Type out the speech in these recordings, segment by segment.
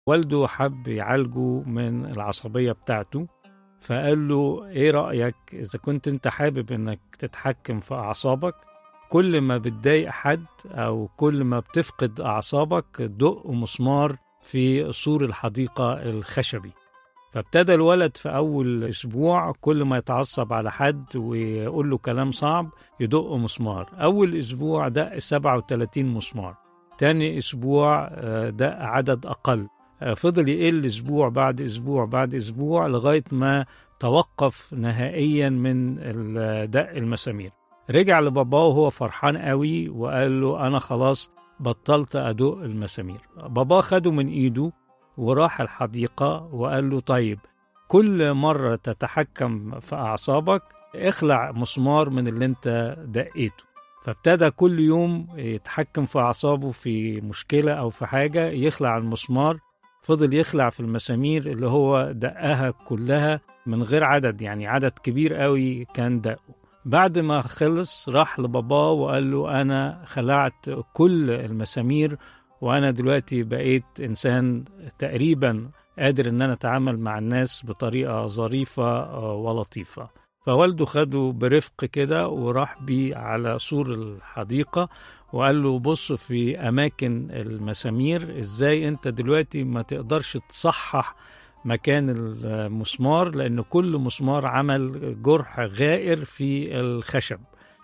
والده حب يعالجه من العصبية بتاعته فقال له ايه رأيك اذا كنت انت حابب انك تتحكم في اعصابك كل ما بتضايق حد او كل ما بتفقد اعصابك دق مسمار في سور الحديقة الخشبي فابتدى الولد في أول أسبوع كل ما يتعصب على حد ويقول له كلام صعب يدق مسمار أول أسبوع دق 37 مسمار تاني أسبوع دق عدد أقل فضل يقل أسبوع بعد أسبوع بعد أسبوع لغاية ما توقف نهائيا من دق المسامير رجع لباباه وهو فرحان قوي وقال له أنا خلاص بطلت أدق المسامير بابا خده من إيده وراح الحديقة وقال له طيب كل مرة تتحكم في أعصابك اخلع مسمار من اللي انت دقيته فابتدى كل يوم يتحكم في أعصابه في مشكلة أو في حاجة يخلع المسمار فضل يخلع في المسامير اللي هو دقها كلها من غير عدد يعني عدد كبير قوي كان دقه بعد ما خلص راح لباباه وقال له أنا خلعت كل المسامير وأنا دلوقتي بقيت إنسان تقريبا قادر إن أنا أتعامل مع الناس بطريقة ظريفة ولطيفة فوالده خده برفق كده وراح بيه على سور الحديقة وقال له بص في أماكن المسامير إزاي أنت دلوقتي ما تقدرش تصحح مكان المسمار لأن كل مسمار عمل جرح غائر في الخشب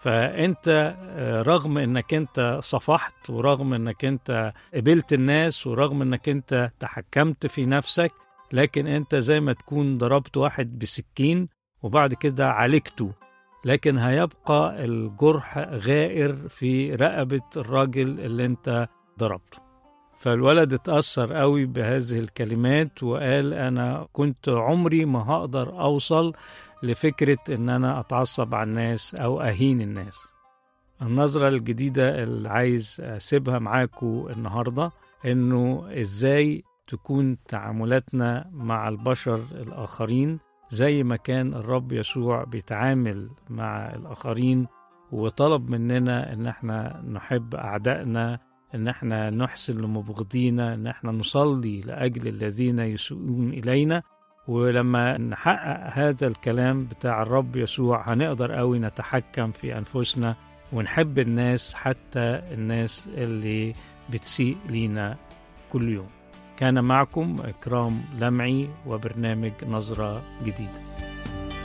فانت رغم انك انت صفحت ورغم انك انت قبلت الناس ورغم انك انت تحكمت في نفسك لكن انت زي ما تكون ضربت واحد بسكين وبعد كده عالجته لكن هيبقى الجرح غائر في رقبة الراجل اللي انت ضربته فالولد اتأثر قوي بهذه الكلمات وقال أنا كنت عمري ما هقدر أوصل لفكرة إن أنا أتعصب على الناس أو أهين الناس النظرة الجديدة اللي عايز أسيبها معاكم النهاردة إنه إزاي تكون تعاملاتنا مع البشر الآخرين زي ما كان الرب يسوع بيتعامل مع الآخرين وطلب مننا إن احنا نحب أعدائنا إن احنا نحسن لمبغضينا إن احنا نصلي لأجل الذين يسوءون إلينا ولما نحقق هذا الكلام بتاع الرب يسوع هنقدر قوي نتحكم في أنفسنا ونحب الناس حتى الناس اللي بتسيء لينا كل يوم كان معكم إكرام لمعي وبرنامج نظرة جديدة